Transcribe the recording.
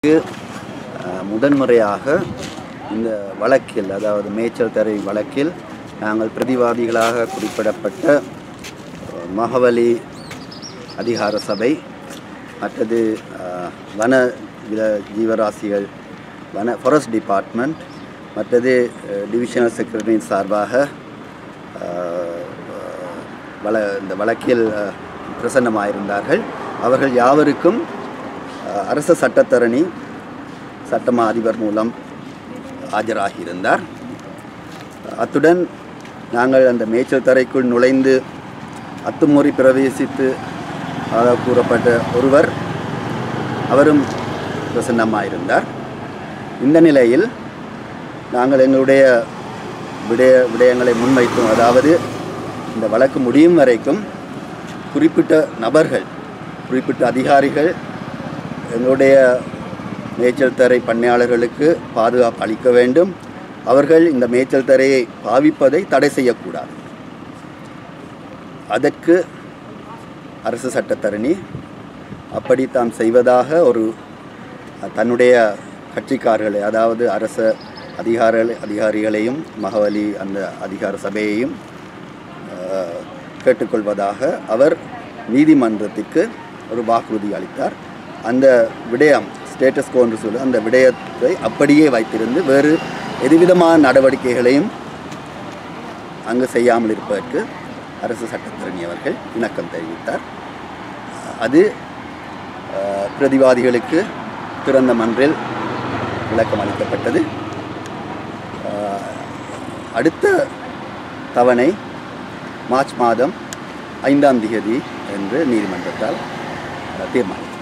அஹ், முதன்முறையாக இந்த வழக்கில் அதாவது மேய்ச்சல் தரை வழக்கில் நாங்கள் பிரதிவாதிகளாக குறிப்பிடப்பட்ட அஹ், மகவலி அதிகார சபை மற்றது அஹ், வன வில ஜீவராசிகள் வன ஃபாரஸ்ட் டிபார்ட்மெண்ட் மற்றது டிவிஷனல் செக்ரட்டரியின் சார்பாக அஹ், வள இந்த வழக்கில் அஹ், பிரசன்னமாயிருந்தார்கள் அவர்கள் யாவருக்கும் அஹ், அரச சட்டத்தரணி சட்டமா அதிபர் மூலம் ஆஜராகியிருந்தார் அத்துடன் நாங்கள் அந்த மேய்ச்சல் தரைக்குள் நுழைந்து அத்துமீறி பிரவேசித்து ஆக கூறப்பட்ட ஒருவர் அவரும் பிரசன்னமாயிருந்தார் இந்த நிலையில் நாங்கள் எங்களுடைய விடய விடயங்களை முன்வைத்தோம் அதாவது இந்த வழக்கு முடியும் வரைக்கும் குறிப்பிட்ட நபர்கள் குறிப்பிட்ட அதிகாரிகள் எங்களுடைய மேய்ச்சல் தரை பண்ணையாளர்களுக்கு பாதுகாப்பு அளிக்க வேண்டும் அவர்கள் இந்த மேய்ச்சல் தரையை பாவிப்பதை தடை செய்யக்கூடாது அதற்கு அரசு சட்டத்தரணி அப்படி தாம் செய்வதாக ஒரு தன்னுடைய கட்சிக்காரர்களை அதாவது அரச அதிகார அதிகாரிகளையும் மகவலி அந்த அதிகார சபையையும் அஹ், கேட்டுக்கொள்வதாக அவர் நீதிமன்றத்திற்கு ஒரு வாக்குறுதி அளித்தார் அந்த விடயம் ஸ்டேட்டஸ் கோ என்று சொல்லி அந்த விடயத்தை அப்படியே வைத்திருந்து வேறு எதுவிதமான நடவடிக்கைகளையும் அங்கு செய்யாமல் இருப்பதற்கு அரசு சட்டத்தரணி அவர்கள் இணக்கம் தெரிவித்தார் அது அஹ், பிரதிவாதிகளுக்கு திறந்த மன்றில் விளக்கம் அளிக்கப்பட்டது அஹ், அடுத்த தவணை மார்ச் மாதம் ஐந்தாம் திகதி என்று நீதிமன்றத்தால் அஹ், தீர்மானித்தார்